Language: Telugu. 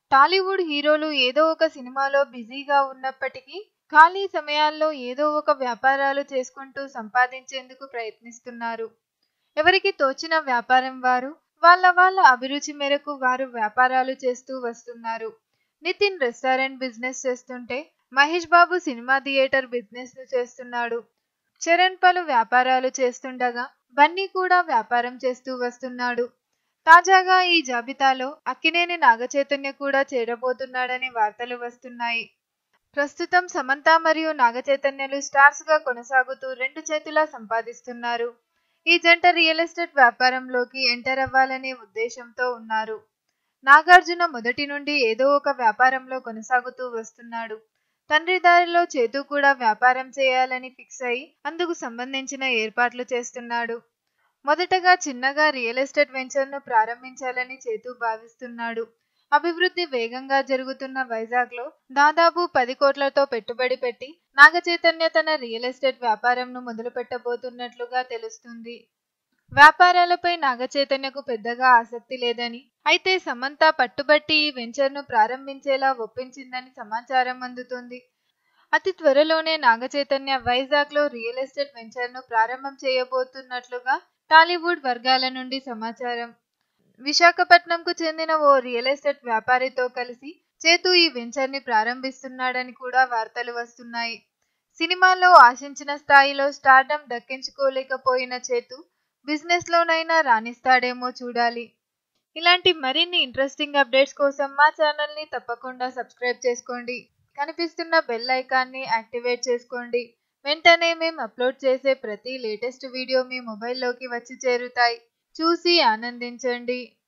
టాలీవుడ్ హీరోలు ఏదో ఒక సినిమాలో బిజీగా ఉన్నప్పటికీ ఖాళీ సమయాల్లో ఏదో ఒక వ్యాపారాలు చేసుకుంటూ సంపాదించేందుకు ప్రయత్నిస్తున్నారు ఎవరికి తోచిన వ్యాపారం వారు వాళ్ళ వాళ్ళ అభిరుచి మేరకు వారు వ్యాపారాలు చేస్తూ వస్తున్నారు నితిన్ రెస్టారెంట్ బిజినెస్ చేస్తుంటే Mahesh Babu cinema theatre business ను చేస్తున్నాడు చరణ్ పలు వ్యాపారాలు చేస్తుండగా బన్నీ కూడా వ్యాపారం చేస్తూ వస్తున్నాడు తాజాగా ఈ జాబితాలో అక్కినేని నాగచైతన్య కూడా చేరబోతున్నాడని వార్తలు వస్తున్నాయి ప్రస్తుతం సమంత మరియు నాగచైతన్యలు స్టార్స్ గా కొనసాగుతూ రెండు చేతులా సంపాదిస్తున్నారు ఈ జంట రియల్ ఎస్టేట్ వ్యాపారంలోకి ఎంటర్ అవ్వాలనే ఉద్దేశంతో ఉన్నారు నాగార్జున మొదటి నుండి ఏదో ఒక వ్యాపారంలో కొనసాగుతూ వస్తున్నాడు తండ్రి దారిలో చేతు కూడా వ్యాపారం చేయాలని ఫిక్స్ అయి అందుకు సంబంధించిన ఏర్పాట్లు చేస్తున్నాడు మొదటగా చిన్నగా రియల్ ఎస్టేట్ వెంచర్ను ప్రారంభించాలని చేతు భావిస్తున్నాడు అభివృద్ధి వేగంగా జరుగుతున్న వైజాగ్లో దాదాపు పది కోట్లతో పెట్టుబడి పెట్టి నాగచైతన్య తన రియల్ ఎస్టేట్ వ్యాపారంను మొదలు పెట్టబోతున్నట్లుగా తెలుస్తుంది వ్యాపారాలపై నాగచైతన్యకు పెద్దగా ఆసక్తి లేదని అయితే సమంత పట్టుబట్టి ఈ వెంచర్ను ప్రారంభించేలా ఒప్పించిందని సమాచారం అందుతుంది అతి త్వరలోనే నాగచైతన్య వైజాగ్లో రియల్ ఎస్టేట్ వెంచర్ను ప్రారంభం చేయబోతున్నట్లుగా టాలీవుడ్ వర్గాల నుండి సమాచారం విశాఖపట్నంకు చెందిన ఓ రియల్ ఎస్టేట్ వ్యాపారితో కలిసి చేతు ఈ వెంచర్ని ప్రారంభిస్తున్నాడని కూడా వార్తలు వస్తున్నాయి సినిమాలో ఆశించిన స్థాయిలో స్టార్డమ్ దక్కించుకోలేకపోయిన చేతు బిజినెస్లోనైనా రాణిస్తాడేమో చూడాలి ఇలాంటి మరిన్ని ఇంట్రెస్టింగ్ అప్డేట్స్ కోసం మా ఛానల్ని తప్పకుండా సబ్స్క్రైబ్ చేసుకోండి కనిపిస్తున్న బెల్ ఐకాన్ని యాక్టివేట్ చేసుకోండి వెంటనే మేము అప్లోడ్ చేసే ప్రతి లేటెస్ట్ వీడియో మీ మొబైల్లోకి వచ్చి చేరుతాయి చూసి ఆనందించండి